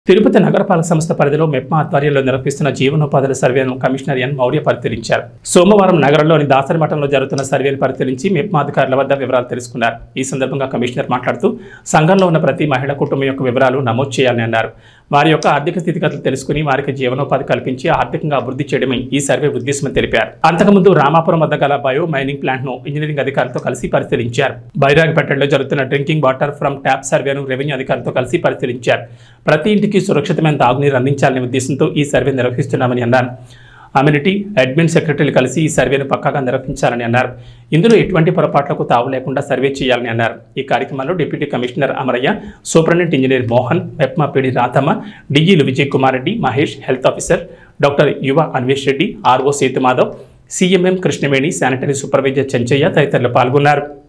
తిరుపతి నగరపాలక సంస్థ పరిధిలో మెప్మా ఆధ్వర్యంలో నిర్వహిస్తున్న జీవనోపాధుల సర్వేను కమిషనర్ ఎన్ మౌర్య పరిశీలించారు సోమవారం నగరంలోని దాసరి మఠంలో జరుగుతున్న సర్వేను పరిశీలించి మెప్మా అధికారుల వద్ద వివరాలు తెలుసుకున్నారు ఈ సందర్భంగా కమిషనర్ మాట్లాడుతూ సంఘంలో ఉన్న ప్రతి మహిళ కుటుంబం యొక్క వివరాలు నమోదు చేయాలని అన్నారు వారి యొక్క ఆర్థిక స్థితిగతులు తెలుసుకుని వారికి జీవనోపాధి కల్పించి ఆర్థికంగా అభివృద్ధి చేయడమే ఈ సర్వే ఉద్దేశమని తెలిపారు అంతకుముందు రామాపురం వద్ద గల బయో మైనింగ్ ప్లాంట్ ను ఇంజనీరింగ్ అధికారులతో కలిసి పరిశీలించారు బైరాగిపేటలో జరుగుతున్న డ్రింకింగ్ వాటర్ ఫ్రమ్ ట్యాప్ సర్వేను రెవెన్యూ అధికారులతో కలిసి పరిశీలించారు ప్రతి ఇంటికి సురక్షితమైన తాగునీరు అందించాలనే ఉద్దేశంతో ఈ సర్వే నిర్వహిస్తున్నామని అన్నారు అమ్యూనిటీ అడ్మిన్ సెక్రటరీలు కలిసి ఈ సర్వేను పక్కాగా నిర్వహించాలని అన్నారు ఇందులో ఎటువంటి పొరపాట్లకు తావు లేకుండా సర్వే చేయాలని అన్నారు ఈ కార్యక్రమంలో deputy commissioner Amarayya superintendent engineer Mohan MEPMA PD Radhamma డిఈలు Vijay Kumar Reddy Mahesh health officer doctor Yuva Anvesh Reddy RO Sethumadhav CMM Krishnaveni sanitary supervisor Chenchayya తదితరులు పాల్గొన్నారు